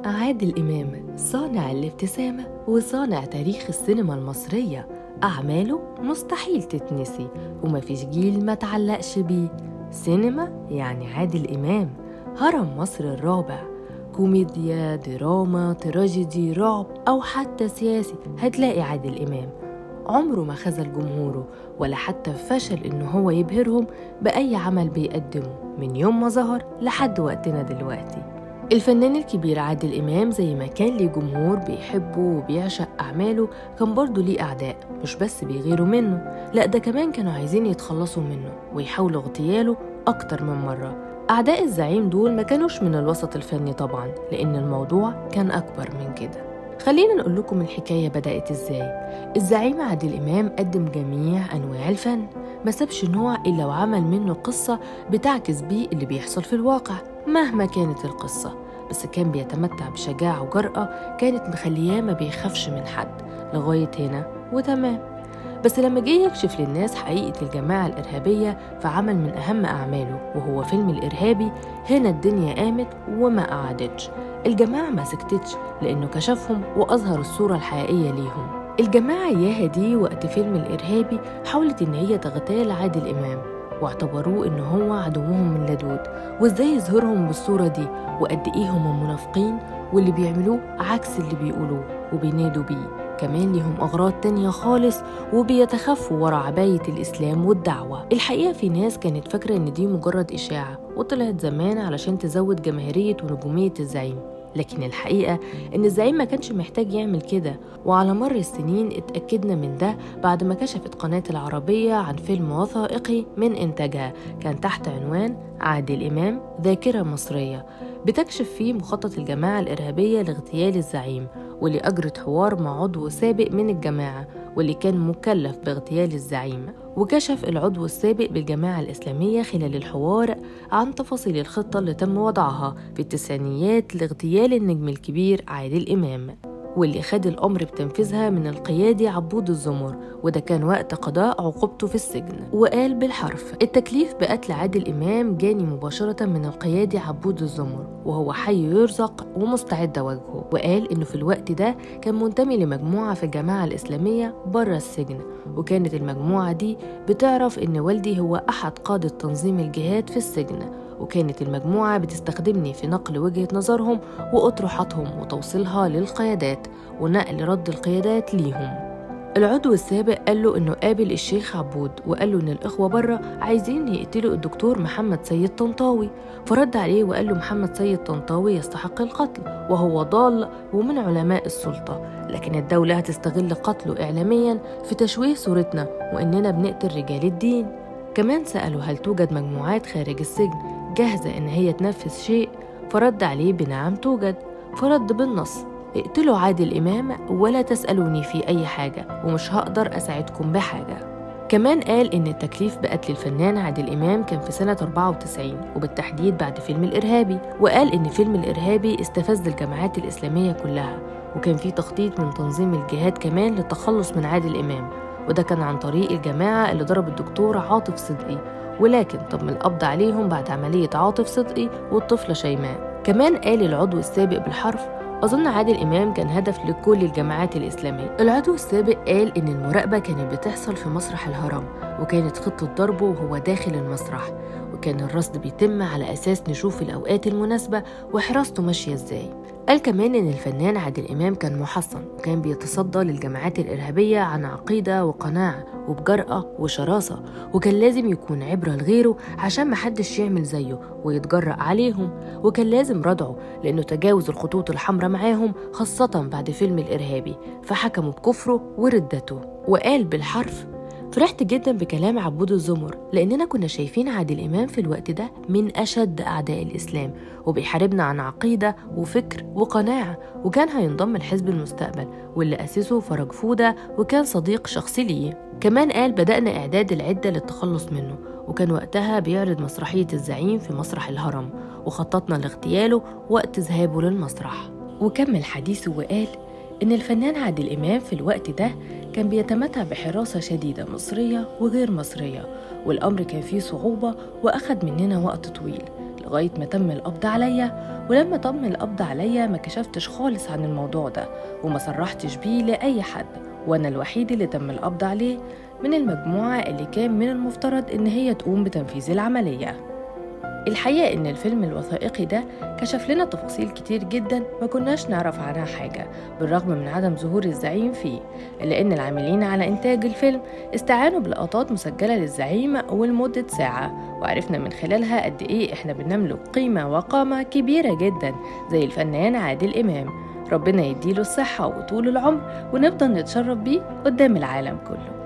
عادل إمام صانع الابتسامة وصانع تاريخ السينما المصرية أعماله مستحيل تتنسي ومفيش جيل ما تعلقش بيه سينما يعني عادل إمام هرم مصر الرابع كوميديا دراما تراجيدي رعب أو حتى سياسي هتلاقي عادل إمام عمره ما خذل جمهوره ولا حتى فشل إنه هو يبهرهم بأي عمل بيقدمه من يوم ما ظهر لحد وقتنا دلوقتي الفنان الكبير عادل إمام زي ما كان ليه جمهور بيحبه وبيعشق أعماله كان برضه ليه أعداء مش بس بيغيروا منه لا ده كمان كانوا عايزين يتخلصوا منه ويحاولوا اغتياله أكتر من مرة أعداء الزعيم دول ما كانوش من الوسط الفني طبعا لأن الموضوع كان أكبر من كده خلينا نقول لكم الحكاية بدأت إزاي الزعيم عادل إمام قدم جميع أنواع الفن ما سابش نوع إلا وعمل منه قصة بتعكس بيه اللي بيحصل في الواقع مهما كانت القصة بس كان بيتمتع بشجاعة وجرأة كانت مخلياه ما بيخافش من حد لغاية هنا وتمام بس لما جه يكشف للناس حقيقة الجماعة الإرهابية فعمل من أهم أعماله وهو فيلم الإرهابي هنا الدنيا قامت وما قعدتش الجماعة ما سكتتش لأنه كشفهم وأظهر الصورة الحقيقية ليهم الجماعة إياها دي وقت فيلم الإرهابي حاولت إن هي تغتال عادل إمام واعتبروه إن هو عدوهم من لدود وإزاي يظهرهم بالصورة دي وقد إيه هم منافقين واللي بيعملوه عكس اللي بيقولوه وبينادوا بيه كمان ليهم أغراض تانية خالص وبيتخفوا ورا عباية الإسلام والدعوة الحقيقة في ناس كانت فاكرة إن دي مجرد إشاعة وطلعت زمان علشان تزود جماهيرية ونجومية الزعيم لكن الحقيقة إن الزعيم ما كانش محتاج يعمل كده وعلى مر السنين اتأكدنا من ده بعد ما كشفت قناة العربية عن فيلم وثائقي من إنتاجها كان تحت عنوان عادل إمام ذاكرة مصرية بتكشف فيه مخطط الجماعة الإرهابية لاغتيال الزعيم واللي أجرت حوار مع عضو سابق من الجماعة واللي كان مكلف باغتيال الزعيم وكشف العضو السابق بالجماعة الإسلامية خلال الحوار عن تفاصيل الخطة اللي تم وضعها في التسعينيات لاغتيال النجم الكبير عادل إمام واللي خد الأمر بتنفيذها من القيادي عبود الزمر وده كان وقت قضاء عقوبته في السجن وقال بالحرف التكليف بقتل عادل إمام جاني مباشرة من القيادي عبود الزمر وهو حي يرزق ومستعد أواجهه وقال إنه في الوقت ده كان منتمي لمجموعة في الجماعة الإسلامية بره السجن وكانت المجموعة دي بتعرف إن والدي هو أحد قادة تنظيم الجهاد في السجن وكانت المجموعة بتستخدمني في نقل وجهة نظرهم وأطروحاتهم وتوصيلها للقيادات ونقل رد القيادات ليهم العضو السابق قال له انه قابل الشيخ عبود وقال له ان الاخوه بره عايزين يقتلوا الدكتور محمد سيد طنطاوي فرد عليه وقال له محمد سيد طنطاوي يستحق القتل وهو ضال ومن علماء السلطه لكن الدوله هتستغل قتله اعلاميا في تشويه صورتنا واننا بنقتل رجال الدين كمان سالوا هل توجد مجموعات خارج السجن جاهزه ان هي تنفذ شيء فرد عليه بنعم توجد فرد بالنص اقتلوا عادل إمام ولا تسألوني في أي حاجة ومش هقدر أساعدكم بحاجة كمان قال إن التكليف بقتل الفنان عادل إمام كان في سنة 94 وبالتحديد بعد فيلم الإرهابي وقال إن فيلم الإرهابي استفز الجماعات الإسلامية كلها وكان في تخطيط من تنظيم الجهاد كمان للتخلص من عادل إمام وده كان عن طريق الجماعة اللي ضرب الدكتور عاطف صدقي ولكن تم القبض عليهم بعد عملية عاطف صدقي والطفلة شيماء كمان قال العضو السابق بالحرف أظن عادل إمام كان هدف لكل الجماعات الإسلامية العضو السابق قال إن المراقبة كانت بتحصل في مسرح الهرم وكانت خطة ضربه وهو داخل المسرح وكان الرصد بيتم على أساس نشوف الأوقات المناسبة وحراسته ماشية إزاي قال كمان إن الفنان عادل إمام كان محصن وكان بيتصدى للجماعات الإرهابية عن عقيدة وقناعة وبجرأة وشراسة وكان لازم يكون عبرة لغيره عشان محدش يعمل زيه ويتجرأ عليهم وكان لازم ردعه لأنه تجاوز الخطوط الحمراء معاهم خاصة بعد فيلم الإرهابي فحكموا بكفره وردته وقال بالحرف فرحت جدا بكلام عبود الزمر لأننا كنا شايفين عادل إمام في الوقت ده من أشد أعداء الإسلام وبيحاربنا عن عقيدة وفكر وقناعة وكان هينضم لحزب المستقبل واللي أسسه فرج فودة وكان صديق شخصي ليه كمان قال بدأنا إعداد العدة للتخلص منه وكان وقتها بيعرض مسرحية الزعيم في مسرح الهرم وخططنا لاغتياله وقت ذهابه للمسرح وكمل حديثه وقال إن الفنان عادل إمام في الوقت ده كان بيتمتع بحراسة شديدة مصرية وغير مصرية والأمر كان فيه صعوبة وأخد مننا وقت طويل لغاية ما تم القبض عليا ولما تم القبض عليا ما كشفتش خالص عن الموضوع ده وما صرحتش بيه لأي حد وأنا الوحيد اللي تم القبض عليه من المجموعة اللي كان من المفترض إن هي تقوم بتنفيذ العملية الحقيقة إن الفيلم الوثائقي ده كشف لنا تفاصيل كتير جدا ما كناش نعرف عنها حاجة بالرغم من عدم ظهور الزعيم فيه إلا إن العاملين على إنتاج الفيلم استعانوا بلقطات مسجلة للزعيم ولمدة ساعة وعرفنا من خلالها قد إيه إحنا بنملك قيمة وقامة كبيرة جدا زي الفنان عادل إمام ربنا يديله الصحة وطول العمر ونفضل نتشرف بيه قدام العالم كله